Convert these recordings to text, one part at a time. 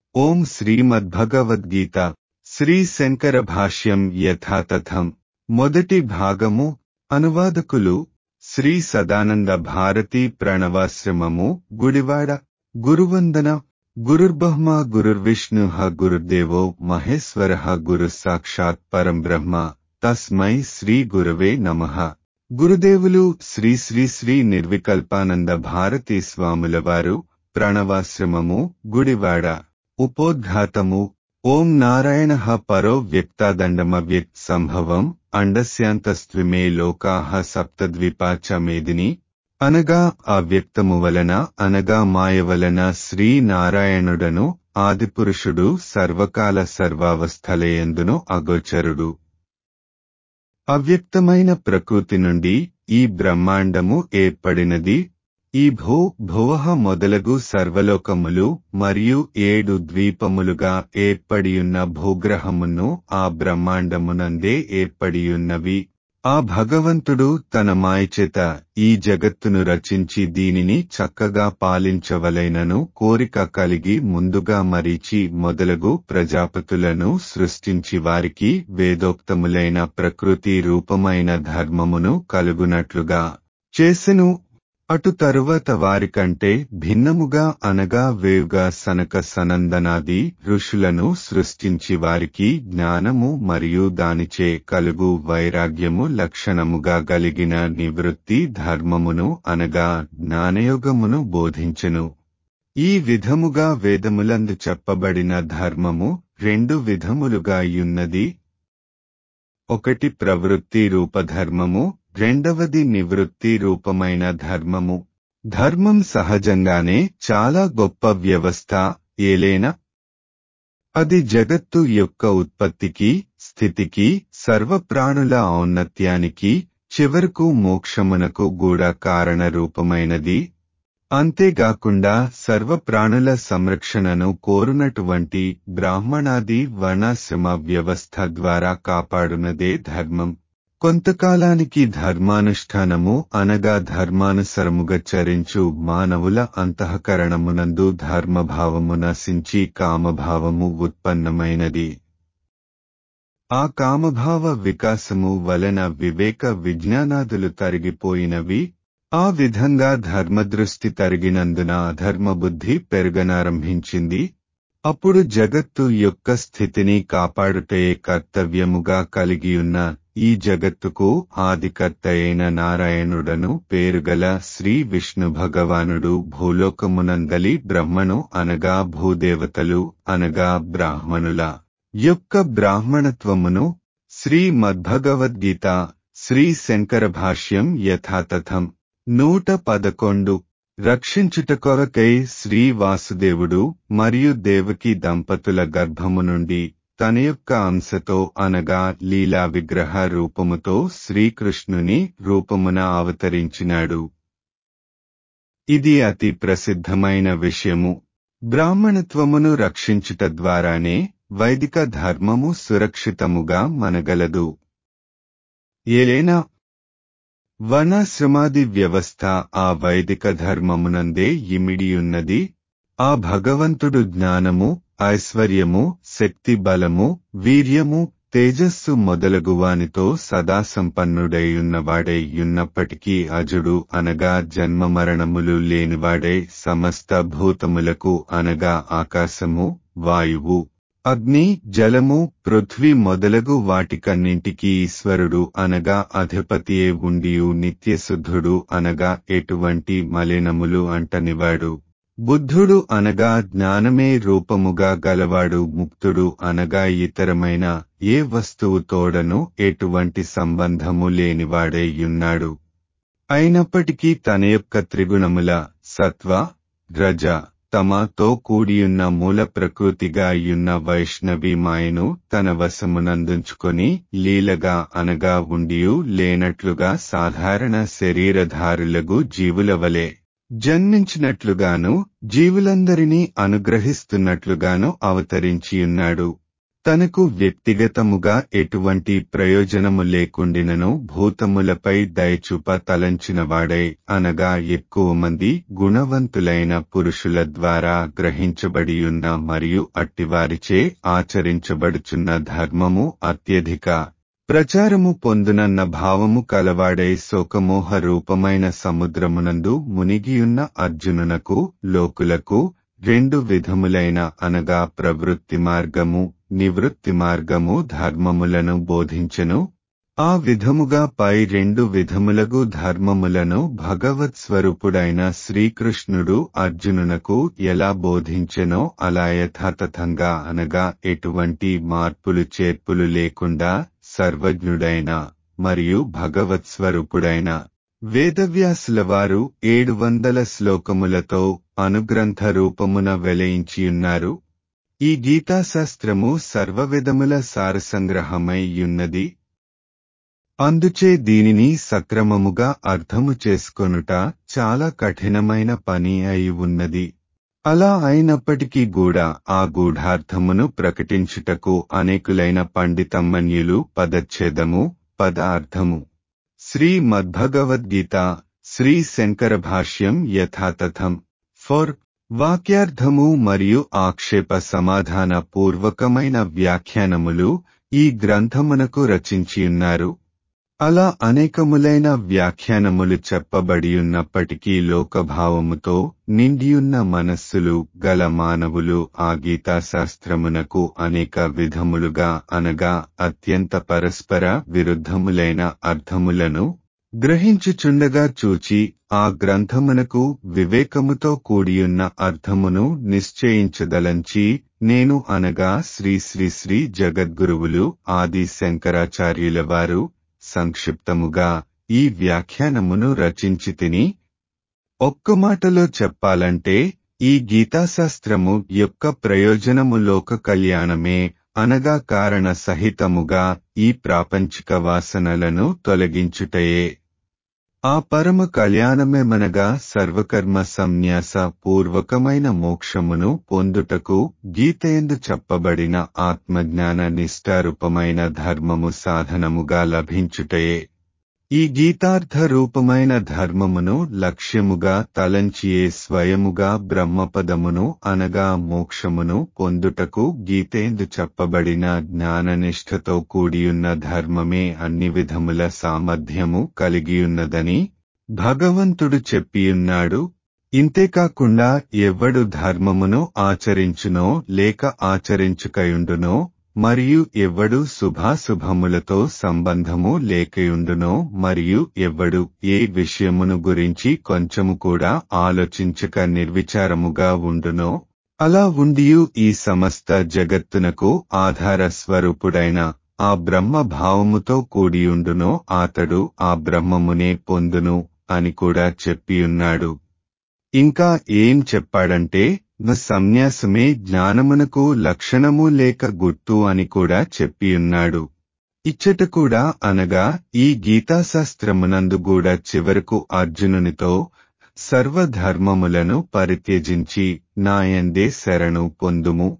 ఓం శ్రీమద్భగవద్గీత శ్రీ శంకర భాష్యం యథాతథం మొదటి భాగము అనువాదకులు శ్రీ సదానంద భారతి ప్రణవాశ్రమము గుడివాడ గురువందన గురుర్బ్రహ్మ గురుర్విష్ణు గురుర్దేవో మహేశ్వర గురు సాక్షాత్ పరం బ్రహ్మ తస్మై శ్రీ గురవే నమః గురుదేవులు శ్రీ శ్రీ శ్రీ నిర్వికల్పానంద భారతీ స్వాముల వారు ప్రణవాశ్రమము గుడివాడ ఉపోద్ఘాతము ఓం నారాయణ పరో వ్యక్తాదండమవ్యక్ సంభవం అండస్యాంతస్త్విమే లోకాహ సప్తద్విపా చ మేదిని అనగా ఆ వ్యక్తము వలన అనగా మాయ వలన శ్రీనారాయణుడను ఆదిపురుషుడు సర్వకాల సర్వావస్థలయందును అగోచరుడు అవ్యక్తమైన ప్రకృతి నుండి ఈ బ్రహ్మాండము ఏర్పడినది ఈ భూ భువహ మొదలగు సర్వలోకములు మరియు ఏడు ద్వీపములుగా ఏర్పడియున్న భూగ్రహమును ఆ బ్రహ్మాండమునందే ఏర్పడియున్నవి ఆ భగవంతుడు తన మాయచేత ఈ జగత్తును రచించి దీనిని చక్కగా పాలించవలైనను కోరిక కలిగి ముందుగా మరీచి మొదలగు ప్రజాపతులను సృష్టించి వారికి వేదోక్తములైన ప్రకృతి రూపమైన ధర్మమును కలుగునట్లుగా చేసెను అటు తరువాత వారికంటే భిన్నముగా అనగా వేవుగా సనక సనందనాది ఋషులను సృష్టించి వారికి జ్ఞానము మరియు దానిచే కలుగు వైరాగ్యము లక్షణముగా గలిగిన నివృత్తి ధర్మమును అనగా జ్ఞానయోగమును బోధించెను ఈ విధముగా వేదములందు చెప్పబడిన ధర్మము రెండు విధములుగా యున్నది ఒకటి ప్రవృత్తి రూపధర్మము రెండవది నివృత్తి రూపమైన ధర్మము ధర్మం సహజంగానే చాలా గొప్ప వ్యవస్థ ఏలేనా అది జగత్తు యొక్క ఉత్పత్తికి స్థితికి సర్వప్రాణుల ఔన్నత్యానికి చివరకు మోక్షమునకు కూడా కారణ రూపమైనది అంతేగాకుండా సర్వప్రాణుల సంరక్షణను కోరునటువంటి బ్రాహ్మణాది వర్ణాశ్రమ వ్యవస్థ ద్వారా కాపాడునదే ధర్మం కొంతకాలానికి ధర్మానుష్ఠానము అనగా ధర్మానుసరముగా చరించు మానవుల అంతఃకరణమునందు ధర్మభావము నశించి కామభావము ఉత్పన్నమైనది ఆ కామభావ వికాసము వలన వివేక విజ్ఞానాదులు తరిగిపోయినవి ఆ విధంగా ధర్మదృష్టి తరిగినందున అధర్మబుద్ధి పెరగనారంభించింది అప్పుడు జగత్తు యొక్క స్థితిని కాపాడుటే కర్తవ్యముగా కలిగియున్న ఈ జగత్తుకు ఆదికర్త అయిన నారాయణుడను పేరుగల శ్రీ విష్ణు భగవానుడు భూలోకమునందలి బ్రహ్మను అనగా భూదేవతలు అనగా బ్రాహ్మణుల యొక్క బ్రాహ్మణత్వమును శ్రీ మద్భగవద్గీత శ్రీ శంకర భాష్యం యథాతథం నూట పదకొండు రక్షించుట కొరకై శ్రీ వాసుదేవుడు మరియు దేవకి దంపతుల గర్భము నుండి తన యొక్క అంశతో అనగా లీలా విగ్రహ రూపముతో శ్రీకృష్ణుని రూపమున అవతరించినాడు ఇది అతి ప్రసిద్ధమైన విషయము బ్రాహ్మణత్వమును రక్షించుట ద్వారానే వైదిక ధర్మము సురక్షితముగా మనగలదు ఏలైనా వర్ణాశ్రమాది వ్యవస్థ ఆ వైదిక ధర్మమునందే ఇమిడియున్నది ఆ భగవంతుడు జ్ఞానము ఐశ్వర్యము శక్తి బలము వీర్యము తేజస్సు మొదలగువానితో సదా సంపన్నుడైయున్నవాడై యున్నప్పటికీ అజుడు అనగా జన్మమరణములు లేనివాడై సమస్త భూతములకు అనగా ఆకాశము వాయువు అగ్ని జలము పృథ్వీ మొదలగు వాటికన్నింటికీ ఈశ్వరుడు అనగా అధిపతియే ఉండియు నిత్యశుద్ధుడు అనగా ఎటువంటి మలినములు అంటనివాడు బుద్ధుడు అనగా జ్ఞానమే రూపముగా గలవాడు ముక్తుడు అనగా ఇతరమైన ఏ వస్తువు తోడను ఎటువంటి సంబంధము లేనివాడై యున్నాడు అయినప్పటికీ తన యొక్క త్రిగుణముల సత్వ రజ తమతో కూడియున్న మూల ప్రకృతిగా యున్న వైష్ణవి మాయను తన వశమునందుంచుకొని లీలగా అనగా ఉండియు లేనట్లుగా సాధారణ శరీరధారులగు జీవుల వలె జన్మించినట్లుగాను జీవులందరినీ అనుగ్రహిస్తున్నట్లుగాను అవతరించియున్నాడు తనకు వ్యక్తిగతముగా ఎటువంటి ప్రయోజనము లేకుండినను భూతములపై దయచూప తలంచినవాడై అనగా ఎక్కువ మంది గుణవంతులైన పురుషుల ద్వారా గ్రహించబడియున్న మరియు అట్టివారిచే ఆచరించబడుచున్న ధర్మము అత్యధిక ప్రచారము పొందునన్న భావము కలవాడై శోకమోహ రూపమైన సముద్రమునందు మునిగియున్న అర్జునునకు లోకులకు రెండు విధములైన అనగా ప్రవృత్తి మార్గము నివృత్తి మార్గము ధర్మములను బోధించెను ఆ విధముగా పై రెండు విధములగు ధర్మములను భగవత్ స్వరూపుడైన శ్రీకృష్ణుడు అర్జునునకు ఎలా బోధించెనో అలా యథాతథంగా అనగా ఎటువంటి మార్పులు చేర్పులు లేకుండా సర్వజ్ఞుడైన మరియు భగవత్ స్వరూపుడైన వేదవ్యాసుల వారు ఏడు వందల శ్లోకములతో అనుగ్రంథ రూపమున వెలయించియున్నారు ఈ గీతాశాస్త్రము సర్వవిధముల సారసంగ్రహమై యున్నది అందుచే దీనిని సక్రమముగా అర్థము చేసుకొనుట చాలా కఠినమైన పని అయి ఉన్నది అలా అయినప్పటికీ కూడా ఆ గూఢార్థమును ప్రకటించుటకు అనేకులైన పండితమ్మన్యులు పదచ్ఛేదము పదార్థము శ్రీ మద్భగవద్గీత శ్రీ శంకర భాష్యం యథాతథం ఫోర్ వాక్యార్థము మరియు ఆక్షేప సమాధాన పూర్వకమైన వ్యాఖ్యానములు ఈ గ్రంథమునకు రచించియున్నారు అలా అనేకములైన వ్యాఖ్యానములు చెప్పబడియున్నప్పటికీ లోకభావముతో నిండియున్న మనస్సులు గల మానవులు ఆ గీతాశాస్త్రమునకు అనేక విధములుగా అనగా అత్యంత పరస్పర విరుద్ధములైన అర్థములను గ్రహించుచుండగా చూచి ఆ గ్రంథమునకు వివేకముతో కూడియున్న అర్థమును నిశ్చయించదలంచి నేను అనగా శ్రీ శ్రీ శ్రీ జగద్గురువులు ఆది శంకరాచార్యుల వారు సంక్షిప్తముగా ఈ వ్యాఖ్యానమును రచించి తిని ఒక్క మాటలో చెప్పాలంటే ఈ గీతాశాస్త్రము యొక్క ప్రయోజనము లోక కళ్యాణమే అనగా కారణ సహితముగా ఈ ప్రాపంచిక వాసనలను తొలగించుటయే ఆ పరమ కళ్యాణమేమనగా సర్వకర్మ సంన్యాస పూర్వకమైన మోక్షమును పొందుటకు గీతయందు చెప్పబడిన ఆత్మజ్ఞాన నిష్ఠారూపమైన ధర్మము సాధనముగా లభించుటయే ఈ గీతార్థ రూపమైన ధర్మమును లక్ష్యముగా తలంచియే స్వయముగా బ్రహ్మపదమును అనగా మోక్షమును పొందుటకు గీతేందు చెప్పబడిన జ్ఞాననిష్ఠతో కూడియున్న ధర్మమే అన్ని విధముల సామర్థ్యము కలిగియున్నదని భగవంతుడు చెప్పియున్నాడు ఇంతేకాకుండా ఎవ్వడు ధర్మమును ఆచరించునో లేక ఆచరించుకయుండునో మరియు ఎవ్వడు శుభాశుభములతో సంబంధము లేకయుండునో మరియు ఎవ్వడు ఏ విషయమును గురించి కొంచెము కూడా ఆలోచించక నిర్విచారముగా ఉండునో అలా ఉండియు ఈ సమస్త జగత్తునకు ఆధార స్వరూపుడైన ఆ బ్రహ్మ భావముతో కూడియుండునో అతడు ఆ బ్రహ్మమునే పొందును అని కూడా చెప్పియున్నాడు ఇంకా ఏం చెప్పాడంటే న సన్యాసమే జ్ఞానమునకు లక్షణము లేక గుర్తు అని కూడా చెప్పియున్నాడు ఇచ్చట కూడా అనగా ఈ గీతాశాస్త్రమునందు కూడా చివరకు అర్జునునితో సర్వధర్మములను పరిత్యజించి నాయందే శరణు పొందుము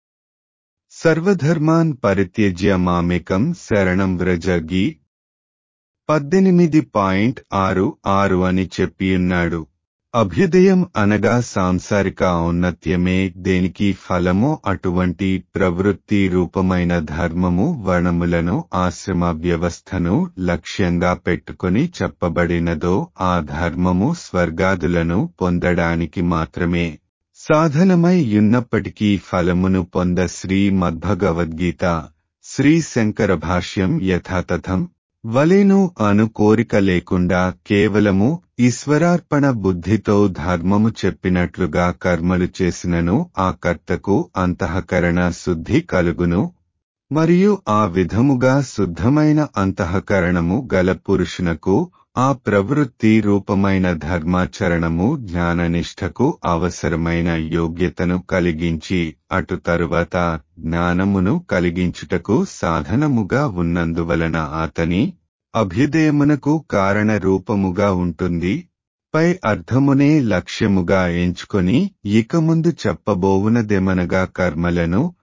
సర్వధర్మాన్ పరిత్యజ్య మామేకం శరణం వ్రజగి పద్దెనిమిది పాయింట్ ఆరు ఆరు అని చెప్పియున్నాడు అభ్యుదయం అనగా సాంసారిక ఔన్నత్యమే దేనికి ఫలమో అటువంటి ప్రవృత్తి రూపమైన ధర్మము వర్ణములను ఆశ్రమ వ్యవస్థను లక్ష్యంగా పెట్టుకుని చెప్పబడినదో ఆ ధర్మము స్వర్గాదులను పొందడానికి మాత్రమే సాధనమై యున్నప్పటికీ ఫలమును పొంద శ్రీ మద్భగవద్గీత శ్రీ శంకర భాష్యం యథాతథం వలేను అను కోరిక లేకుండా కేవలము ఈశ్వరార్పణ బుద్ధితో ధర్మము చెప్పినట్లుగా కర్మలు చేసినను ఆ కర్తకు అంతఃకరణ శుద్ధి కలుగును మరియు ఆ విధముగా శుద్ధమైన అంతఃకరణము గల పురుషునకు ఆ ప్రవృత్తి రూపమైన ధర్మాచరణము జ్ఞాననిష్టకు అవసరమైన యోగ్యతను కలిగించి అటు తరువాత జ్ఞానమును కలిగించుటకు సాధనముగా ఉన్నందువలన అతని అభ్యుదయమునకు కారణ రూపముగా ఉంటుంది పై అర్థమునే లక్ష్యముగా ఎంచుకొని ఇక ముందు చెప్పబోవునదెమనగా కర్మలను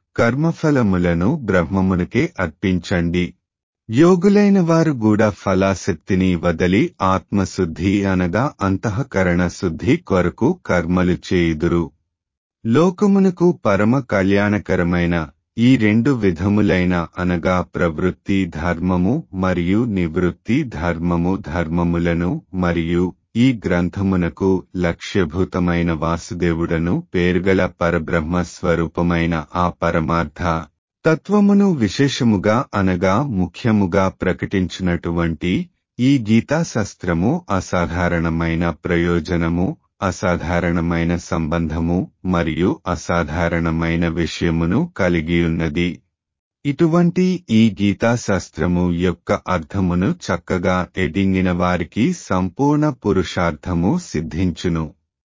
కర్మఫలములను బ్రహ్మమునికే అర్పించండి యోగులైన వారు కూడా ఫలాశక్తిని వదలి ఆత్మశుద్ధి అనగా అంతఃకరణ శుద్ధి కొరకు కర్మలు చేయుదురు లోకమునకు పరమ కళ్యాణకరమైన ఈ రెండు విధములైన అనగా ప్రవృత్తి ధర్మము మరియు నివృత్తి ధర్మము ధర్మములను మరియు ఈ గ్రంథమునకు లక్ష్యభూతమైన వాసుదేవుడను పేరుగల పరబ్రహ్మ స్వరూపమైన ఆ పరమార్థ తత్వమును విశేషముగా అనగా ముఖ్యముగా ప్రకటించినటువంటి ఈ గీతాశాస్త్రము అసాధారణమైన ప్రయోజనము అసాధారణమైన సంబంధము మరియు అసాధారణమైన విషయమును కలిగియున్నది ఇటువంటి ఈ గీతాశాస్త్రము యొక్క అర్థమును చక్కగా ఎడింగిన వారికి సంపూర్ణ పురుషార్థము సిద్ధించును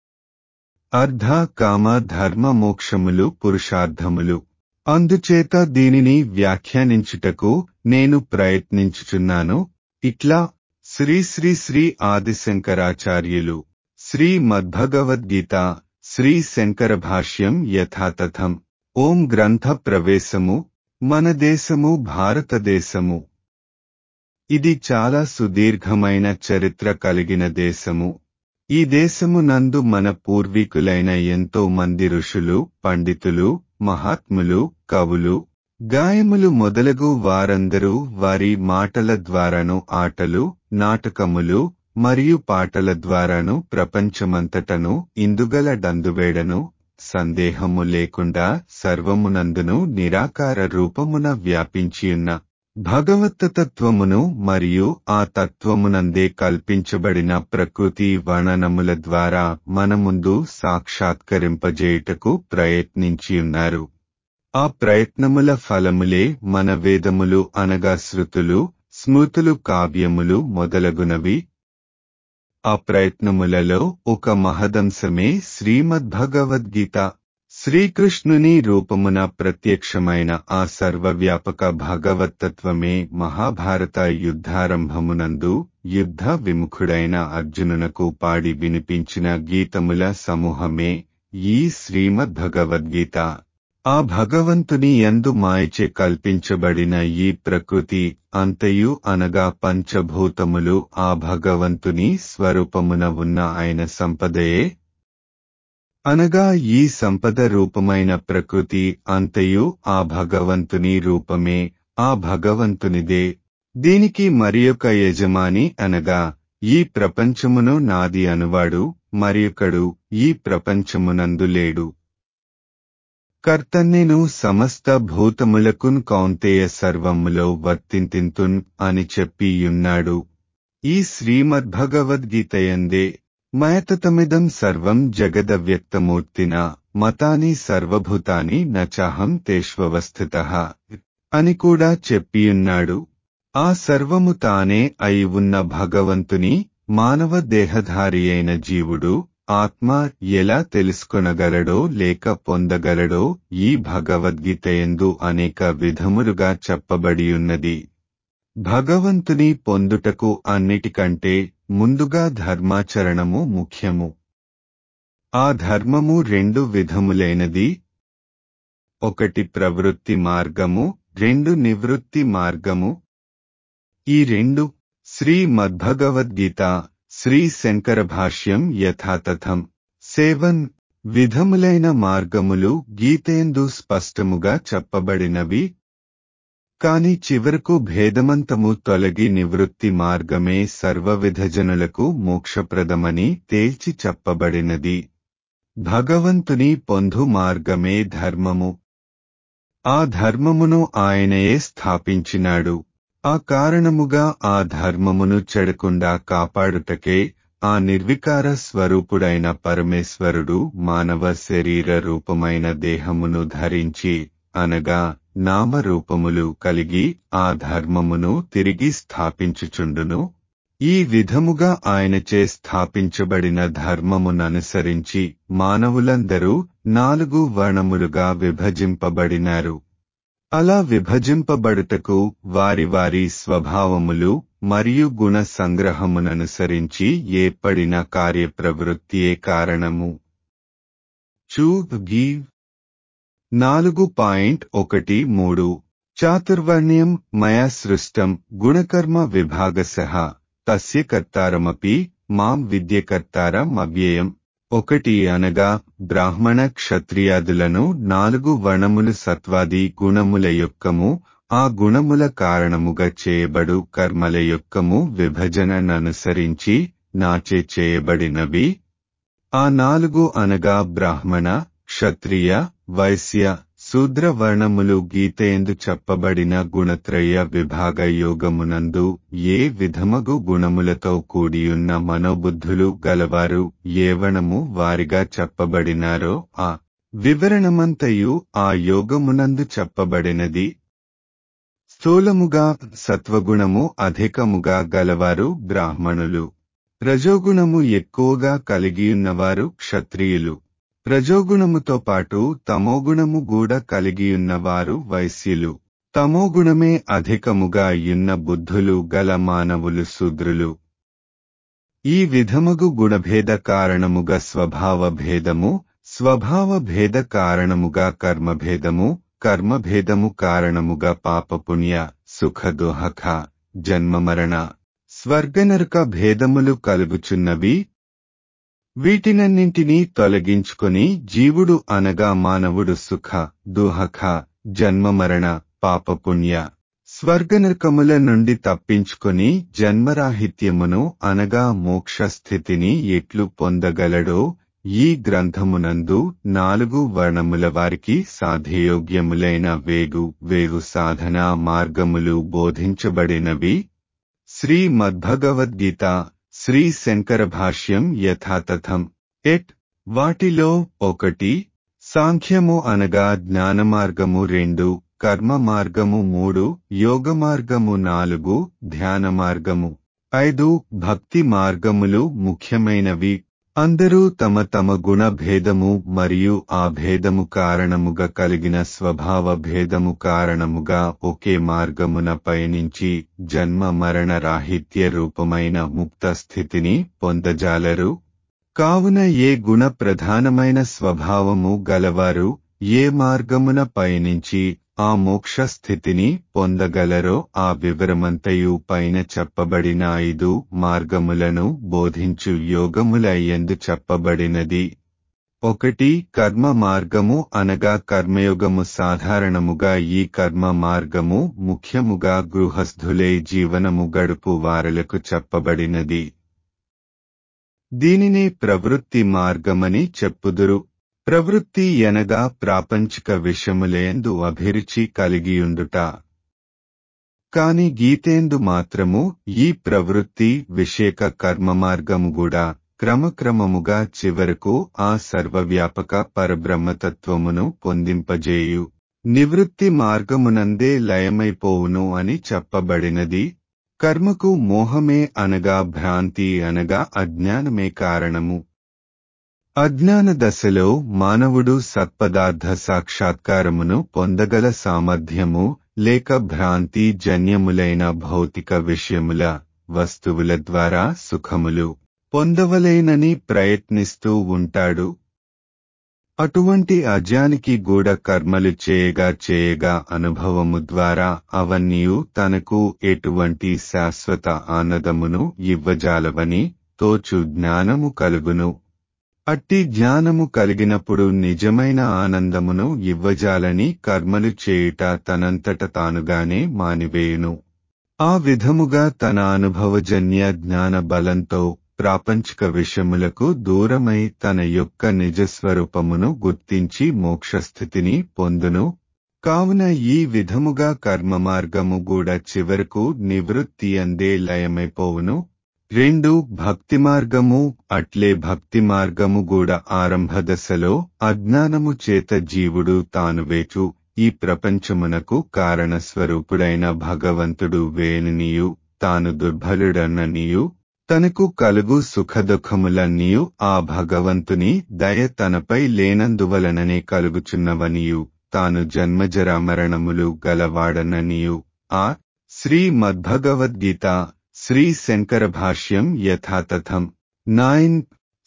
అర్ధ కామ ధర్మ మోక్షములు పురుషార్థములు అందుచేత దీనిని వ్యాఖ్యానించుటకు నేను ప్రయత్నించుచున్నాను ఇట్లా శ్రీ శ్రీ శ్రీ ఆదిశంకరాచార్యులు శ్రీ మద్భగవద్గీత శ్రీ శంకర భాష్యం యథాతథం ఓం గ్రంథ ప్రవేశము మన దేశము భారతదేశము ఇది చాలా సుదీర్ఘమైన చరిత్ర కలిగిన దేశము ఈ దేశము నందు మన పూర్వీకులైన ఎంతో మంది ఋషులు పండితులు మహాత్ములు కవులు గాయములు మొదలగు వారందరూ వారి మాటల ద్వారాను ఆటలు నాటకములు మరియు పాటల ద్వారాను ప్రపంచమంతటను ఇందుగల డందువేడను సందేహము లేకుండా సర్వమునందును నిరాకార రూపమున వ్యాపించియున్న భగవత్తత్వమును మరియు ఆ తత్వమునందే కల్పించబడిన ప్రకృతి వర్ణనముల ద్వారా మన ముందు సాక్షాత్కరింపజేయుటకు ప్రయత్నించియున్నారు ఆ ప్రయత్నముల ఫలములే మన వేదములు అనగా శృతులు స్మృతులు కావ్యములు మొదలగునవి ఆ ప్రయత్నములలో ఒక మహదంశమే శ్రీమద్భగవద్గీత శ్రీకృష్ణుని రూపమున ప్రత్యక్షమైన ఆ సర్వవ్యాపక భగవత్తత్వమే మహాభారత యుద్ధారంభమునందు యుద్ధ విముఖుడైన అర్జునునకు పాడి వినిపించిన గీతముల సమూహమే ఈ శ్రీమద్భగవద్గీత ఆ భగవంతుని ఎందు మాయచే కల్పించబడిన ఈ ప్రకృతి అంతయు అనగా పంచభూతములు ఆ భగవంతుని స్వరూపమున ఉన్న ఆయన సంపదయే అనగా ఈ సంపద రూపమైన ప్రకృతి అంతయు ఆ భగవంతుని రూపమే ఆ భగవంతునిదే దీనికి మరియొక యజమాని అనగా ఈ ప్రపంచమును నాది అనువాడు మరియొకడు ఈ ప్రపంచమునందు లేడు కర్తన్నెను సమస్త భూతములకున్ కౌంతేయ సర్వములో వర్తింతింతున్ అని చెప్పియున్నాడు ఈ శ్రీమద్భగవద్గీతయందే మయతతమిదం సర్వం జగదవ్యక్తమూర్తిన మతాని సర్వభూతాని నచాహం తేష్వస్థిత అని కూడా చెప్పియున్నాడు ఆ సర్వము తానే అయి ఉన్న భగవంతుని మానవ దేహధారి అయిన జీవుడు ఆత్మ ఎలా తెలుసుకొనగలడో లేక పొందగలడో ఈ భగవద్గీతయందు అనేక విధములుగా చెప్పబడియున్నది భగవంతుని పొందుటకు అన్నిటికంటే ముందుగా ధర్మాచరణము ముఖ్యము ఆ ధర్మము రెండు విధములైనది ఒకటి ప్రవృత్తి మార్గము రెండు నివృత్తి మార్గము ఈ రెండు శ్రీ మద్భగవద్గీత శ్రీ శంకర భాష్యం యథాతథం సేవన్ విధములైన మార్గములు గీతయందు స్పష్టముగా చెప్పబడినవి కాని చివరకు భేదమంతము తొలగి నివృత్తి మార్గమే సర్వవిధజనులకు మోక్షప్రదమని తేల్చి చెప్పబడినది భగవంతుని పొందు మార్గమే ధర్మము ఆ ధర్మమును ఆయనయే స్థాపించినాడు ఆ కారణముగా ఆ ధర్మమును చెడకుండా కాపాడుటకే ఆ నిర్వికార స్వరూపుడైన పరమేశ్వరుడు మానవ శరీర రూపమైన దేహమును ధరించి అనగా నామరూపములు కలిగి ఆ ధర్మమును తిరిగి స్థాపించుచుండును ఈ విధముగా ఆయనచే స్థాపించబడిన ధర్మముననుసరించి మానవులందరూ నాలుగు వర్ణములుగా విభజింపబడినారు అలా విభజింపబడుటకు వారి వారి స్వభావములు మరియు గుణ సంగ్రహముననుసరించి ఏర్పడిన కార్యప్రవృత్తియే కారణము చూ గీవ్ నాలుగు పాయింట్ ఒకటి మూడు చాతుర్వర్ణ్యం మయా సృష్టం గుణకర్మ విభాగశః తస్య కర్తారమపి మాం విద్యకర్తారమవ్యయం ఒకటి అనగా బ్రాహ్మణ క్షత్రియాదులను నాలుగు వర్ణములు సత్వాది గుణముల యొక్కము ఆ గుణముల కారణముగా చేయబడు కర్మల యొక్కము విభజనననుసరించి నాచే చేయబడినవి ఆ నాలుగు అనగా బ్రాహ్మణ క్షత్రియ వైశ్య శూద్ర వర్ణములు గీతయందు చెప్పబడిన గుణత్రయ విభాగ యోగమునందు ఏ విధమగు గుణములతో కూడియున్న మనోబుద్ధులు గలవారు ఏవణము వారిగా చెప్పబడినారో ఆ వివరణమంతయు ఆ యోగమునందు చెప్పబడినది స్థూలముగా సత్వగుణము అధికముగా గలవారు బ్రాహ్మణులు రజోగుణము ఎక్కువగా కలిగియున్నవారు క్షత్రియులు రజోగుణముతో పాటు తమోగుణము కూడా కలిగియున్నవారు వైశ్యులు తమోగుణమే అధికముగా అయ్యున్న బుద్ధులు గల మానవులు శూద్రులు ఈ విధముగు గుణభేద కారణముగా స్వభావ భేదము స్వభావ భేద కారణముగా కర్మభేదము కర్మభేదము కారణముగా పాపపుణ్య సుఖదోహక జన్మమరణ స్వర్గనరక భేదములు కలుగుచున్నవి వీటినన్నింటినీ తొలగించుకొని జీవుడు అనగా మానవుడు సుఖ దుహఖ జన్మమరణ పాపపుణ్య స్వర్గనరకముల నుండి తప్పించుకొని జన్మరాహిత్యమును అనగా మోక్ష స్థితిని ఎట్లు పొందగలడో ఈ గ్రంథమునందు నాలుగు వర్ణముల వారికి సాధ్యయోగ్యములైన వేగు వేగు సాధన మార్గములు బోధించబడినవి శ్రీ మద్భగవద్గీత శ్రీ శంకర భాష్యం యథాతథం ఎట్ వాటిలో ఒకటి సాంఖ్యము అనగా జ్ఞానమార్గము రెండు కర్మ మార్గము మూడు యోగ మార్గము నాలుగు ధ్యాన మార్గము ఐదు భక్తి మార్గములు ముఖ్యమైనవి అందరూ తమ తమ గుణ భేదము మరియు ఆ భేదము కారణముగా కలిగిన స్వభావ భేదము కారణముగా ఒకే మార్గమున పయనించి జన్మ మరణ రాహిత్య రూపమైన ముక్త స్థితిని పొందజాలరు కావున ఏ గుణ ప్రధానమైన స్వభావము గలవారు ఏ మార్గమున పయనించి ఆ మోక్ష స్థితిని పొందగలరో ఆ వివరమంతయు పైన చెప్పబడిన ఐదు మార్గములను బోధించు యోగముల ఎందు చెప్పబడినది ఒకటి కర్మ మార్గము అనగా కర్మయోగము సాధారణముగా ఈ కర్మ మార్గము ముఖ్యముగా గృహస్థులే జీవనము గడుపు వారలకు చెప్పబడినది దీనినే ప్రవృత్తి మార్గమని చెప్పుదురు ప్రవృత్తి ఎనగా ప్రాపంచిక విషములేందు అభిరుచి కలిగియుండుట కాని గీతేందు మాత్రము ఈ ప్రవృత్తి విషేక కర్మ మార్గము కూడా క్రమక్రమముగా చివరకు ఆ సర్వవ్యాపక పరబ్రహ్మతత్వమును పొందింపజేయు నివృత్తి మార్గమునందే లయమైపోవును అని చెప్పబడినది కర్మకు మోహమే అనగా భ్రాంతి అనగా అజ్ఞానమే కారణము అజ్ఞాన దశలో మానవుడు సత్పదార్థ సాక్షాత్కారమును పొందగల సామర్థ్యము లేక భ్రాంతి జన్యములైన భౌతిక విషయముల వస్తువుల ద్వారా సుఖములు పొందవలేనని ప్రయత్నిస్తూ ఉంటాడు అటువంటి అజానికి గూఢ కర్మలు చేయగా చేయగా అనుభవము ద్వారా అవన్నీయు తనకు ఎటువంటి శాశ్వత ఆనందమును ఇవ్వజాలవని తోచు జ్ఞానము కలుగును అట్టి జ్ఞానము కలిగినప్పుడు నిజమైన ఆనందమును ఇవ్వజాలని కర్మలు చేయుట తనంతట తానుగానే మానివేయును ఆ విధముగా తన అనుభవజన్య జ్ఞాన బలంతో ప్రాపంచిక విషయములకు దూరమై తన యొక్క నిజస్వరూపమును గుర్తించి మోక్షస్థితిని పొందును కావున ఈ విధముగా కర్మ మార్గము కూడా చివరకు నివృత్తి అందే లయమైపోవును రెండు భక్తి మార్గము అట్లే భక్తి మార్గము కూడా ఆరంభ దశలో అజ్ఞానము చేత జీవుడు తాను వేచు ఈ ప్రపంచమునకు కారణస్వరూపుడైన భగవంతుడు వేణునియు తాను దుర్బలుడన్ననియు తనకు కలుగు సుఖదుఖములన్నీయు ఆ భగవంతుని దయ తనపై లేనందువలననే కలుగుచున్నవనియు తాను జన్మజర మరణములు గలవాడననియు ఆ శ్రీ మద్భగవద్గీత శ్రీ శంకర భాష్యం యథాతథం నైన్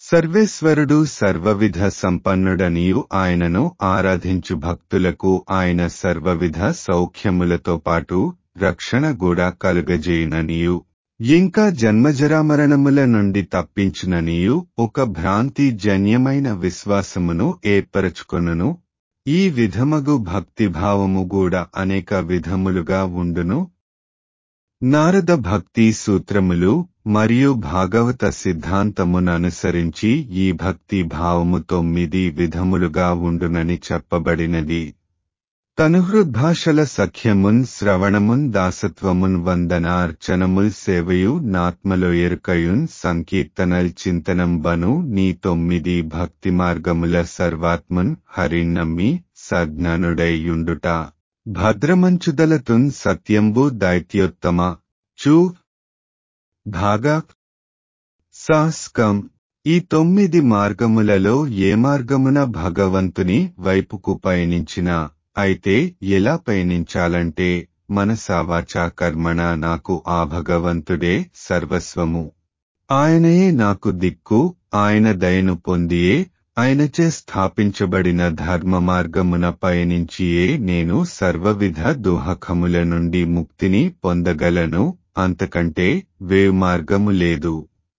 సర్వేశ్వరుడు సర్వవిధ సంపన్నుడనియు ఆయనను ఆరాధించు భక్తులకు ఆయన సర్వవిధ సౌఖ్యములతో పాటు రక్షణ కూడా కలుగజేయుననియు ఇంకా జన్మజరామరణముల నుండి తప్పించుననియు ఒక భ్రాంతి జన్యమైన విశ్వాసమును ఏర్పరచుకొనును ఈ విధమగు భక్తిభావము కూడా అనేక విధములుగా ఉండును నారద భక్తి సూత్రములు మరియు భాగవత సిద్ధాంతమును అనుసరించి ఈ భక్తి భావము తొమ్మిది విధములుగా ఉండునని చెప్పబడినది తనుహృద్భాషల సఖ్యమున్ శ్రవణమున్ దాసత్వమున్ వందనార్చనముల్ సేవయు నాత్మలో ఎరుకయున్ సంకీర్తనల్ చింతనం బను నీ తొమ్మిది భక్తి మార్గముల సర్వాత్మన్ హరిన్నమ్మి సజ్ఞానుడైయుండుట భద్రమంచుదలతున్ సత్యంబు దైత్యోత్తమ చూ భాగా సాస్కం ఈ తొమ్మిది మార్గములలో ఏ మార్గమున భగవంతుని వైపుకు పయనించినా అయితే ఎలా పయనించాలంటే మనసావాచా కర్మణ నాకు ఆ భగవంతుడే సర్వస్వము ఆయనయే నాకు దిక్కు ఆయన దయను పొందియే ఆయనచే స్థాపించబడిన ధర్మ మార్గమున పయనించియే నేను సర్వవిధ దుహకముల నుండి ముక్తిని పొందగలను అంతకంటే వేవ్ మార్గము లేదు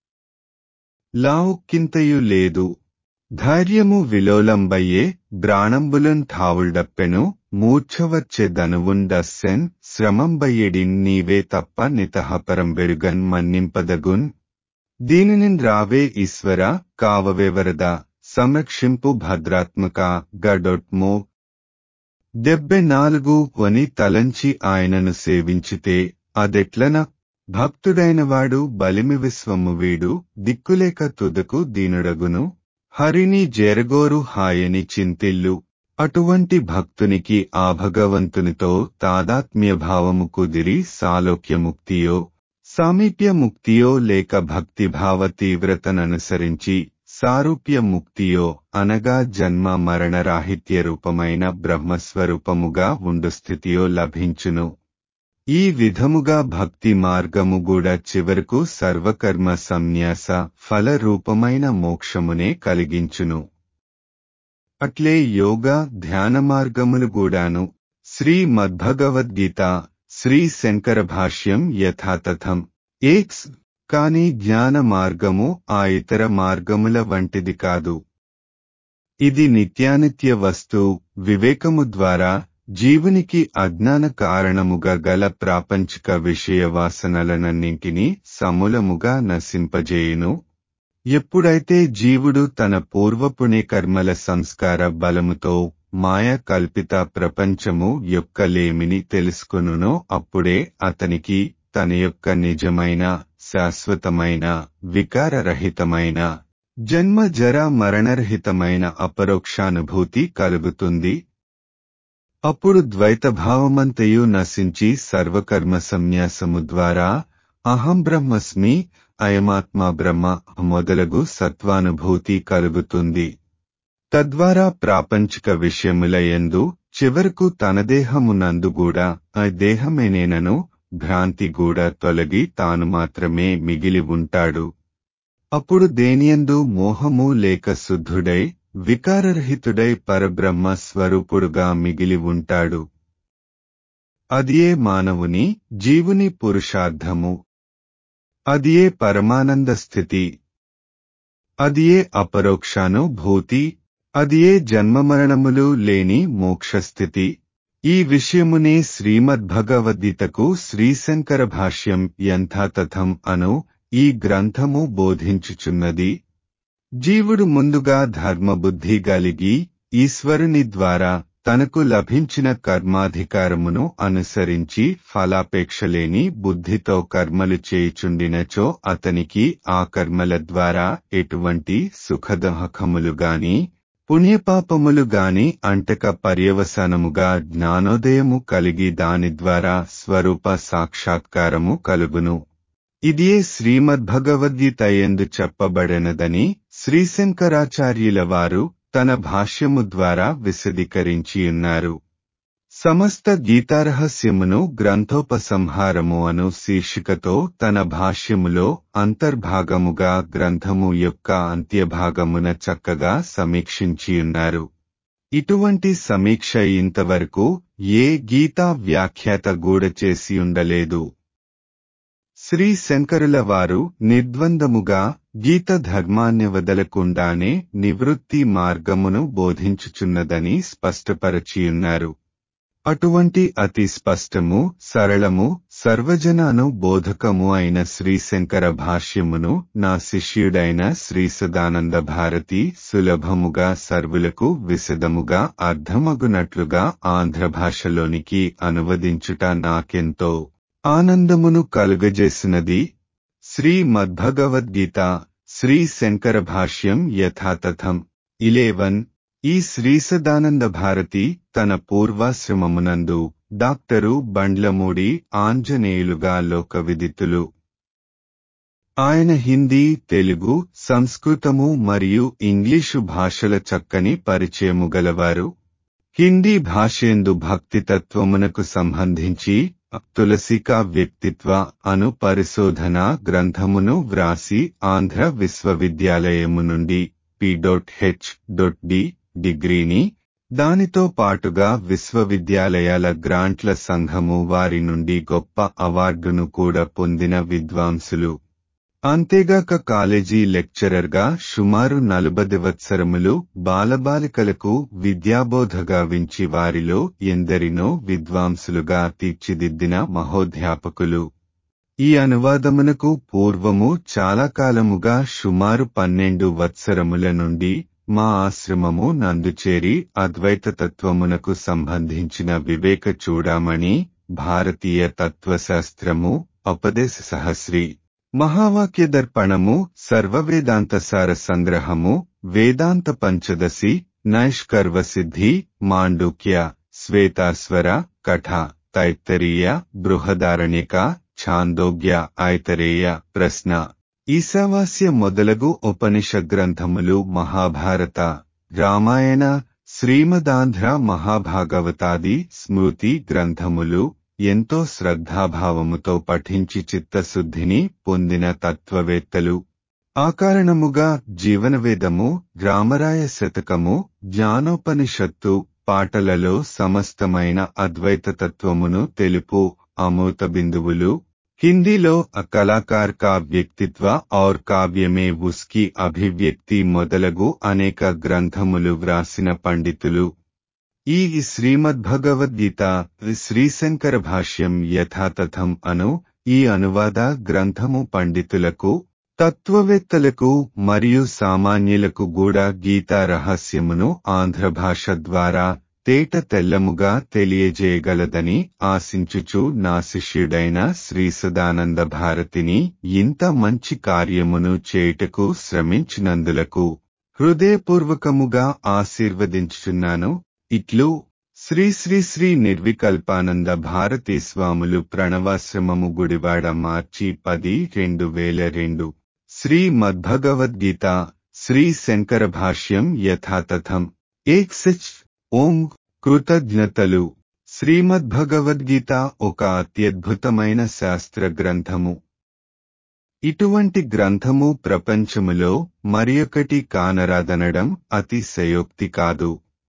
లావుక్కింతయు లేదు ధైర్యము విలోలంబయ్యే బ్రాణంబులన్ థావుల్డప్పెను మూర్ఛవచ్చే దనువుండస్సెన్ శ్రమంబయ్యెడిన్ నీవే తప్ప నితహపరం వెరుగన్ మన్నింపదగున్ దీనినిన్ రావే ఈశ్వర కావవెవరద సంరక్షింపు భద్రాత్మక గడొట్మో డెబ్బె నాలుగు వని తలంచి ఆయనను సేవించితే అదెట్లన భక్తుడైనవాడు బలిమి విశ్వము వీడు దిక్కులేక తుదకు దీనుడగును హరిని జెరగోరు హాయని చింతిల్లు అటువంటి భక్తునికి ఆ భగవంతునితో తాదాత్మ్య భావము కుదిరి సాలోక్యముక్తియో సామీప్య ముక్తియో లేక భక్తిభావ తీవ్రతననుసరించి సారూప్య ముక్తియో అనగా జన్మ మరణ రాహిత్య రూపమైన బ్రహ్మస్వరూపముగా ఉండు స్థితియో లభించును ఈ విధముగా భక్తి మార్గము కూడా చివరకు సర్వకర్మ సన్యాస ఫల రూపమైన మోక్షమునే కలిగించును అట్లే యోగా ధ్యాన మార్గములు కూడాను శ్రీ మద్భగవద్గీత శ్రీ శంకర భాష్యం యథాతథం ఏక్స్ కాని జ్ఞాన మార్గము ఆ ఇతర మార్గముల వంటిది కాదు ఇది నిత్యానిత్య వస్తు వివేకము ద్వారా జీవునికి అజ్ఞాన కారణముగా గల ప్రాపంచిక విషయ వాసనలనన్నింటినీ సమూలముగా నశింపజేయును ఎప్పుడైతే జీవుడు తన పూర్వపుణ్య కర్మల సంస్కార బలముతో మాయ కల్పిత ప్రపంచము యొక్క లేమిని తెలుసుకొనునో అప్పుడే అతనికి తన యొక్క నిజమైన శాశ్వతమైన వికారరహితమైన జన్మ జర మరణరహితమైన అపరోక్షానుభూతి కలుగుతుంది అప్పుడు ద్వైతభావమంతయు నశించి సర్వకర్మ సన్యాసము ద్వారా అహం బ్రహ్మస్మి అయమాత్మ బ్రహ్మ మొదలగు సత్వానుభూతి కలుగుతుంది తద్వారా ప్రాపంచిక విషయముల యందు చివరకు తన దేహమునందు కూడా ఆ దేహమేనేనను భ్రాంతి కూడా తొలగి తాను మాత్రమే మిగిలి ఉంటాడు అప్పుడు దేనియందు మోహము లేక శుద్ధుడై వికారరహితుడై పరబ్రహ్మ స్వరూపుడుగా మిగిలి ఉంటాడు అదియే మానవుని జీవుని పురుషార్థము అదియే పరమానంద స్థితి అదియే అపరోక్షానుభూతి అదియే జన్మమరణములు లేని మోక్షస్థితి ఈ విషయమునే శ్రీమద్భగవద్గీతకు శ్రీశంకర భాష్యం యంథాతథం అను ఈ గ్రంథము బోధించుచున్నది జీవుడు ముందుగా ధర్మబుద్ధి గలిగి ఈశ్వరుని ద్వారా తనకు లభించిన కర్మాధికారమును అనుసరించి ఫలాపేక్షలేని బుద్ధితో కర్మలు చేయుచుండినచో అతనికి ఆ కర్మల ద్వారా ఎటువంటి సుఖదహకములు గాని పుణ్యపాపములు గాని అంటక పర్యవసానముగా జ్ఞానోదయము కలిగి దాని ద్వారా స్వరూప సాక్షాత్కారము కలుగును ఇదియే శ్రీమద్భగవద్గీత ఎందు చెప్పబడినదని శ్రీశంకరాచార్యుల వారు తన భాష్యము ద్వారా విశదీకరించియున్నారు సమస్త గీతారహస్యమును గ్రంథోపసంహారము అను శీర్షికతో తన భాష్యములో అంతర్భాగముగా గ్రంథము యొక్క అంత్యభాగమున చక్కగా సమీక్షించియున్నారు ఇటువంటి సమీక్ష ఇంతవరకు ఏ గీతా వ్యాఖ్యాత గూడ చేసియుండలేదు శ్రీ శంకరుల వారు నిర్ద్వందముగా గీత ధర్మాన్ని వదలకుండానే నివృత్తి మార్గమును బోధించుచున్నదని స్పష్టపరచియున్నారు అటువంటి అతి స్పష్టము సరళము సర్వజనాను బోధకము అయిన శ్రీశంకర భాష్యమును నా శిష్యుడైన శ్రీ సదానంద భారతి సులభముగా సర్వులకు విశదముగా అర్థమగునట్లుగా ఆంధ్ర భాషలోనికి అనువదించుట నాకెంతో ఆనందమును కలుగజేసినది శ్రీ మద్భగవద్గీత శ్రీ శంకర భాష్యం యథాతథం ఇలేవన్ ఈ శ్రీ సదానంద భారతి తన పూర్వాశ్రమమునందు డాక్టరు బండ్లమూడి ఆంజనేయులుగా లోకవిదితులు ఆయన హిందీ తెలుగు సంస్కృతము మరియు ఇంగ్లీషు భాషల చక్కని పరిచయము గలవారు హిందీ భాషేందు భక్తితత్వమునకు సంబంధించి తులసికా వ్యక్తిత్వ అను పరిశోధన గ్రంథమును వ్రాసి ఆంధ్ర విశ్వవిద్యాలయము నుండి పి.హెచ్.డి డిగ్రీని దానితో పాటుగా విశ్వవిద్యాలయాల గ్రాంట్ల సంఘము వారి నుండి గొప్ప అవార్డును కూడా పొందిన విద్వాంసులు అంతేగాక కాలేజీ లెక్చరర్గా సుమారు నలుబది వత్సరములు బాలబాలికలకు విద్యాబోధగా వించి వారిలో ఎందరినో విద్వాంసులుగా తీర్చిదిద్దిన మహోధ్యాపకులు ఈ అనువాదమునకు పూర్వము చాలా కాలముగా సుమారు పన్నెండు వత్సరముల నుండి మా ఆశ్రమము నందుచేరి అద్వైత తత్వమునకు సంబంధించిన వివేక చూడామణి భారతీయ తత్వశాస్త్రము ఉపదేశ సహస్రి మహావాక్య దర్పణము సర్వవేదాంతసార సంగ్రహము వేదాంత పంచదశి నైష్కర్వ సిద్ధి మాండుక్య శ్వేతాస్వర కఠ తైత్తరీయ బృహదారణ్యక ఛాందోగ్య ఐతరేయ ప్రశ్న ఈశావాస్య మొదలగు ఉపనిష గ్రంథములు మహాభారత రామాయణ శ్రీమదాంధ్ర మహాభాగవతాది స్మృతి గ్రంథములు ఎంతో శ్రద్ధాభావముతో పఠించి చిత్తశుద్ధిని పొందిన తత్వవేత్తలు ఆ కారణముగా జీవనవేదము రామరాయ శతకము జ్ఞానోపనిషత్తు పాటలలో సమస్తమైన అద్వైత తత్వమును తెలుపు అమృత బిందువులు హిందీలో కళాకార్ కా వ్యక్తిత్వ ఔర్ కావ్యమే ఉస్కి అభివ్యక్తి మొదలగు అనేక గ్రంథములు వ్రాసిన పండితులు ఈ శ్రీమద్భగవద్గీత శ్రీశంకర భాష్యం యథాతథం అను ఈ అనువాద గ్రంథము పండితులకు తత్వవేత్తలకు మరియు సామాన్యులకు కూడా గీతా రహస్యమును ఆంధ్ర భాష ద్వారా తేట తెల్లముగా తెలియజేయగలదని ఆశించుచు నా శిష్యుడైన శ్రీ సదానంద భారతిని ఇంత మంచి కార్యమును చేయుటకు శ్రమించినందులకు హృదయపూర్వకముగా ఆశీర్వదించుచున్నాను ఇట్లు శ్రీ శ్రీ శ్రీ నిర్వికల్పానంద భారతీ స్వాములు ప్రణవాశ్రమము గుడివాడ మార్చి పది రెండు వేల రెండు శ్రీ మద్భగవద్గీత శ్రీ శంకర భాష్యం యథాతథం ఏక్ సచ్ ఓం కృతజ్ఞతలు శ్రీమద్భగవద్గీత ఒక అత్యద్భుతమైన శాస్త్ర గ్రంథము ఇటువంటి గ్రంథము ప్రపంచములో మరియొకటి కానరాదనడం అతిశయోక్తి కాదు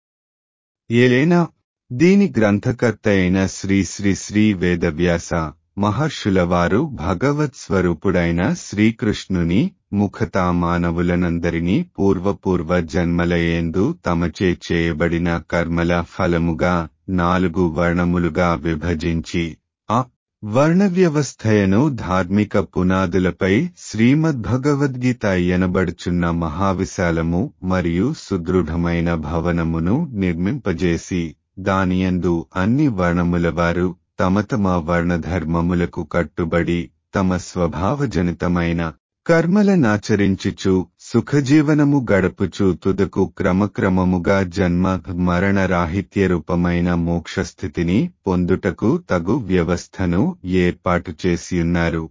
ఏలైనా దీని గ్రంథకర్త అయిన శ్రీ శ్రీ శ్రీ వేదవ్యాస మహర్షుల వారు భగవత్ స్వరూపుడైన శ్రీకృష్ణుని ముఖతా మానవులనందరినీ పూర్వపూర్వ జన్మలయేందు తమచే చేయబడిన కర్మల ఫలముగా నాలుగు వర్ణములుగా విభజించి ఆ వర్ణ వ్యవస్థయను ధార్మిక పునాదులపై శ్రీమద్భగవద్గీత ఎనబడుచున్న మహావిశాలము మరియు సుదృఢమైన భవనమును నిర్మింపజేసి దానియందు అన్ని వర్ణముల వారు తమ తమ వర్ణధర్మములకు కట్టుబడి తమ స్వభావజనితమైన కర్మలనాచరించుచు సుఖజీవనము గడుపుచు తుదకు క్రమక్రమముగా జన్మ మరణ రాహిత్య రూపమైన మోక్షస్థితిని పొందుటకు తగు వ్యవస్థను ఏర్పాటు చేసియున్నారు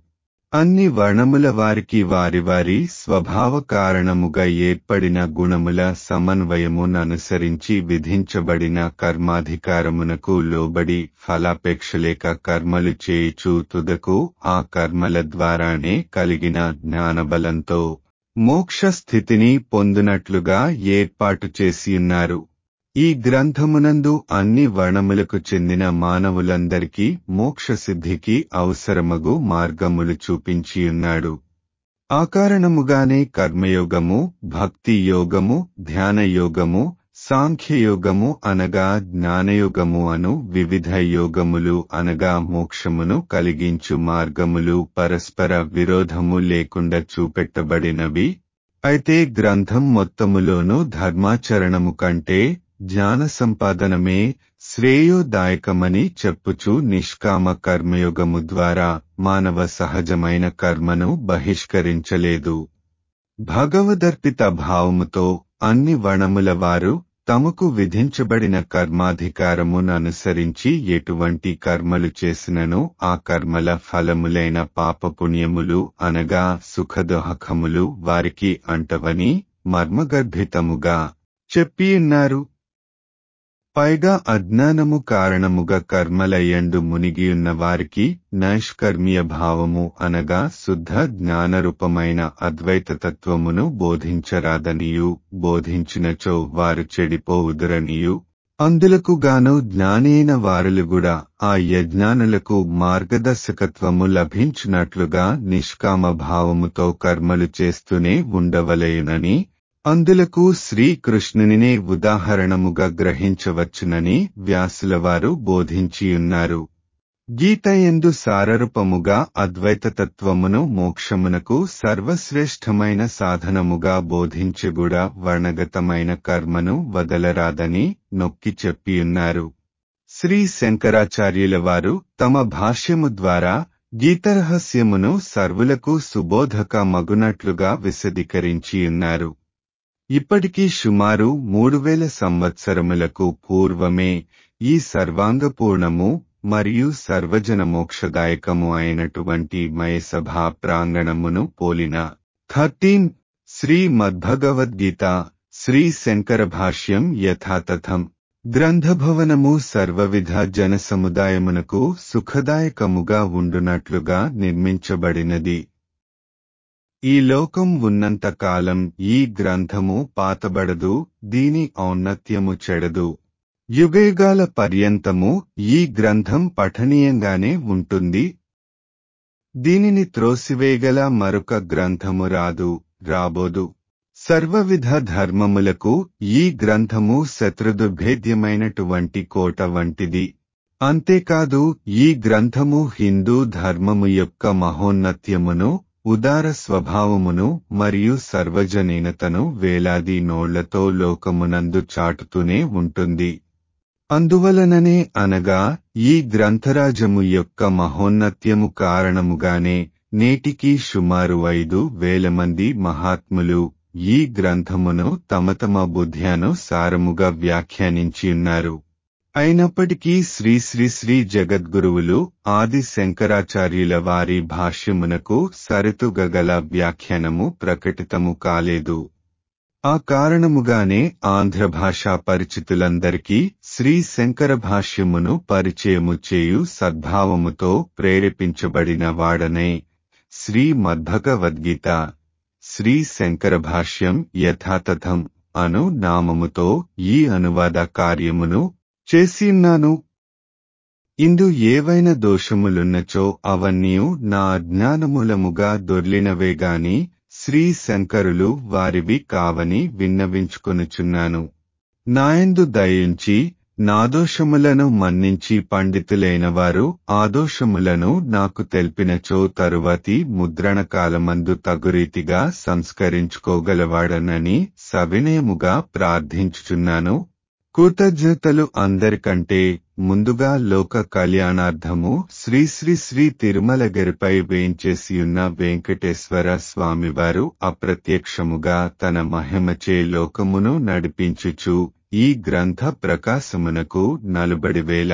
అన్ని వర్ణముల వారికి వారి వారి స్వభావ కారణముగా ఏర్పడిన గుణముల సమన్వయముననుసరించి విధించబడిన కర్మాధికారమునకు లోబడి ఫలాపేక్షలేక కర్మలు చేయుచు తుదకు ఆ కర్మల ద్వారానే కలిగిన జ్ఞానబలంతో మోక్ష స్థితిని పొందునట్లుగా ఏర్పాటు చేసియున్నారు ఈ గ్రంథమునందు అన్ని వర్ణములకు చెందిన మానవులందరికీ మోక్షసిద్ధికి అవసరమగు మార్గములు చూపించియున్నాడు ఆ కారణముగానే కర్మయోగము భక్తి యోగము ధ్యాన యోగము సాంఖ్యయోగము అనగా జ్ఞానయోగము అను వివిధ యోగములు అనగా మోక్షమును కలిగించు మార్గములు పరస్పర విరోధము లేకుండా చూపెట్టబడినవి అయితే గ్రంథం మొత్తములోనూ ధర్మాచరణము కంటే జ్ఞాన సంపాదనమే శ్రేయోదాయకమని చెప్పుచు నిష్కామ కర్మయోగము ద్వారా మానవ సహజమైన కర్మను బహిష్కరించలేదు భగవదర్పిత భావముతో అన్ని వణముల వారు తమకు విధించబడిన కర్మాధికారముననుసరించి ఎటువంటి కర్మలు చేసినను ఆ కర్మల ఫలములైన పాపపుణ్యములు అనగా సుఖదోహకములు వారికి అంటవని మర్మగర్భితముగా చెప్పియున్నారు పైగా అజ్ఞానము కారణముగా కర్మలయండు మునిగియున్న వారికి నైష్కర్మీయ భావము అనగా శుద్ధ జ్ఞానరూపమైన అద్వైతతత్వమును బోధించరాదనియు బోధించినచో వారు చెడిపోవుదురనియు అందులకు గాను జ్ఞానైన వారులు కూడా ఆ యజ్ఞానులకు మార్గదర్శకత్వము లభించినట్లుగా నిష్కామ భావముతో కర్మలు చేస్తూనే ఉండవలయునని అందులకు శ్రీకృష్ణునినే ఉదాహరణముగా గ్రహించవచ్చునని వ్యాసులవారు బోధించియున్నారు గీత ఎందు సారరూపముగా అద్వైతతత్వమును మోక్షమునకు సర్వశ్రేష్టమైన సాధనముగా బోధించగుడా వర్ణగతమైన కర్మను వదలరాదని నొక్కి చెప్పియున్నారు శ్రీ శంకరాచార్యుల వారు తమ భాష్యము ద్వారా గీతరహస్యమును సర్వులకు సుబోధక మగునట్లుగా విశదీకరించియున్నారు ఇప్పటికీ సుమారు మూడు వేల సంవత్సరములకు పూర్వమే ఈ సర్వాంగపూర్ణము మరియు సర్వజన మోక్షదాయకము అయినటువంటి మయసభా ప్రాంగణమును పోలిన థర్టీన్ శ్రీ మద్భగవద్గీత శ్రీ శంకర భాష్యం యథాతథం గ్రంథభవనము సర్వవిధ జన సముదాయమునకు సుఖదాయకముగా ఉండునట్లుగా నిర్మించబడినది ఈ లోకం ఉన్నంత కాలం ఈ గ్రంథము పాతబడదు దీని ఔన్నత్యము చెడదు యుగయుగాల పర్యంతము ఈ గ్రంథం పఠనీయంగానే ఉంటుంది దీనిని త్రోసివేయగల మరొక గ్రంథము రాదు రాబోదు సర్వవిధ ధర్మములకు ఈ గ్రంథము శత్రుదుర్భేద్యమైనటువంటి కోట వంటిది అంతేకాదు ఈ గ్రంథము హిందూ ధర్మము యొక్క మహోన్నత్యమును ఉదార స్వభావమును మరియు సర్వజనీనతను వేలాది నోళ్లతో లోకమునందు చాటుతూనే ఉంటుంది అందువలననే అనగా ఈ గ్రంథరాజము యొక్క మహోన్నత్యము కారణముగానే నేటికి సుమారు ఐదు వేల మంది మహాత్ములు ఈ గ్రంథమును తమ తమ బుద్ధ్యాను సారముగా వ్యాఖ్యానించియున్నారు అయినప్పటికీ శ్రీ శ్రీ శ్రీ జగద్గురువులు ఆది శంకరాచార్యుల వారి భాష్యమునకు సరితుగగల వ్యాఖ్యానము ప్రకటితము కాలేదు ఆ కారణముగానే ఆంధ్ర భాషా పరిచితులందరికీ శ్రీ శంకర భాష్యమును పరిచయము చేయు సద్భావముతో ప్రేరేపించబడిన వాడనే శ్రీ మద్భగవద్గీత శ్రీ శంకర భాష్యం యథాతథం అను నామముతో ఈ అనువాద కార్యమును చేసిన్నాను ఇందు ఏవైన దోషములున్నచో అవన్నీయు నా అజ్ఞానమూలముగా దొర్లినవేగాని శ్రీ శంకరులు వారివి కావని విన్నవించుకొనుచున్నాను నాయందు దయించి నాదోషములను మన్నించి పండితులైన వారు ఆదోషములను నాకు తెలిపినచో తరువాతి ముద్రణ కాలమందు తగురీతిగా సంస్కరించుకోగలవాడనని సవినయముగా ప్రార్థించుచున్నాను కృతజ్ఞతలు అందరికంటే ముందుగా లోక కళ్యాణార్థము శ్రీ శ్రీ శ్రీ తిరుమలగిరిపై వేంచేసియున్న వెంకటేశ్వర స్వామివారు అప్రత్యక్షముగా తన మహిమచే లోకమును నడిపించుచు ఈ గ్రంథ ప్రకాశమునకు నలుబడి వేల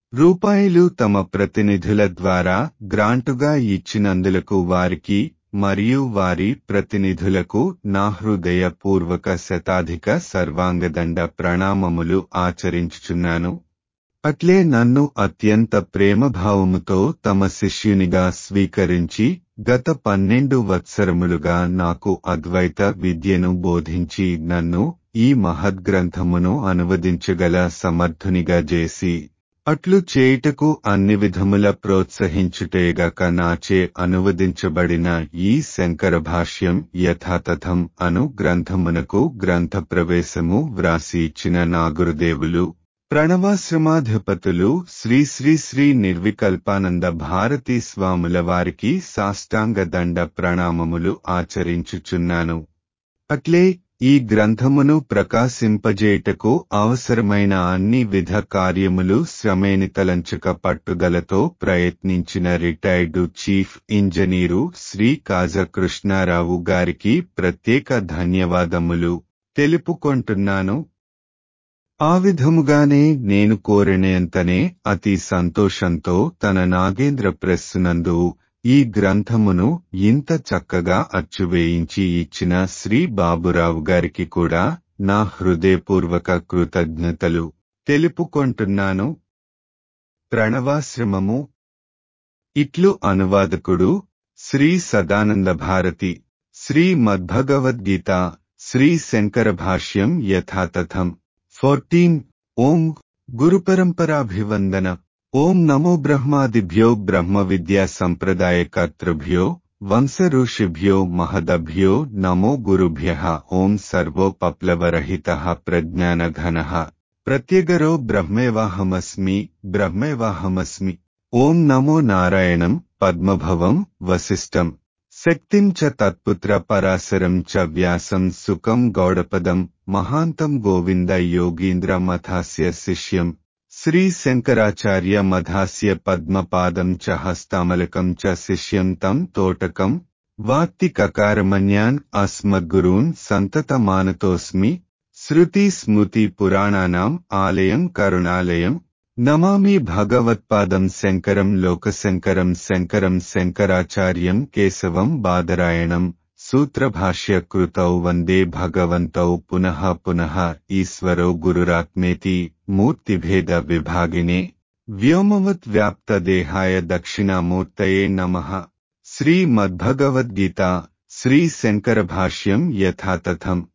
రూపాయలు తమ ప్రతినిధుల ద్వారా గ్రాంటుగా ఇచ్చినందులకు వారికి మరియు వారి ప్రతినిధులకు నా హృదయపూర్వక శతాధిక సర్వాంగదండ ప్రణామములు ఆచరించుచున్నాను అట్లే నన్ను అత్యంత ప్రేమభావముతో తమ శిష్యునిగా స్వీకరించి గత పన్నెండు వత్సరములుగా నాకు అద్వైత విద్యను బోధించి నన్ను ఈ మహద్గ్రంథమును అనువదించగల సమర్థునిగా చేసి అట్లు చేయుటకు అన్ని విధముల ప్రోత్సహించుటేగాక నాచే అనువదించబడిన ఈ శంకర భాష్యం యథాతథం అను గ్రంథమునకు గ్రంథ ప్రవేశము వ్రాసి ఇచ్చిన నా గురుదేవులు ప్రణవాశ్రమాధిపతులు శ్రీ శ్రీ శ్రీ నిర్వికల్పానంద భారతీ స్వాముల వారికి సాష్టాంగ దండ ప్రణామములు ఆచరించుచున్నాను అట్లే ఈ గ్రంథమును ప్రకాశింపజేయుటకు అవసరమైన అన్ని విధ కార్యములు శ్రమేనితలంచక పట్టుదలతో ప్రయత్నించిన retired chief engineer Shri Kaja Krishna Rao గారికి ప్రత్యేక ధన్యవాదములు తెలుపుకొంటున్నాను ఆ విధముగానే నేను కోరినంతనే అతి సంతోషంతో తన నాగేంద్ర ప్రెస్సునందు ఈ గ్రంథమును ఇంత చక్కగా అచ్చువేయించి ఇచ్చిన శ్రీ బాబురావు గారికి కూడా నా హృదయపూర్వక కృతజ్ఞతలు తెలుపుకొంటున్నాను ప్రణవాశ్రమము ఇట్లు అనువాదకుడు శ్రీ సదానంద భారతి శ్రీ మద్భగవద్గీత శ్రీ శంకర భాష్యం యథాతథం ఫోర్టీన్ ఓం గురుపరంపరాభివందన ఓం నమో బ్రహ్మాదిభ్యో బ్రహ్మ విద్యా సంప్రదాయ కర్తృభ్యో వంశ ఋషిభ్యో మహదభ్యో నమో గురుభ్య ఓం సర్వోపప్లవరహిత ప్రజ్ఞానఘన ప్రత్యగరో బ్రహ్మేవాహమస్మి బ్రహ్మేవాహమస్మి ఓం నమో నారాయణం పద్మభవం వశిష్టం శక్తిం చ తత్పుత్ర పరాశరం చ వ్యాసం సుఖం గౌడపదం మహాంతం గోవింద యోగీంద్ర మథాస్య శిష్యం శ్రీ శంకరాచార్య మధాస్య పద్మపాదం చ హస్తామలకం చ శిష్యం తం తోటకం వాక్తికకారమన్యాన్ అస్మద్గురూన్ సంతతమానతోస్మి శృతి స్మృతి పురాణానాం ఆలయం కరుణాలయం నమామి భగవత్పాదం శంకరం లోకశంకరం శంకరం శంకరాచార్యం కేశవం బాదరాయణం సూత్రభాష్యకృతౌ వందే భగవంతౌ పునః పునః ఈశ్వరో గురురాత్మేతి మూర్తిభేద విభాగినే వ్యోమవత్ వ్యాప్తదేహాయ దక్షిణామూర్తయే నమః శ్రీమద్భగవద్గీత శ్రీ శంకర భాష్యం యథాతథం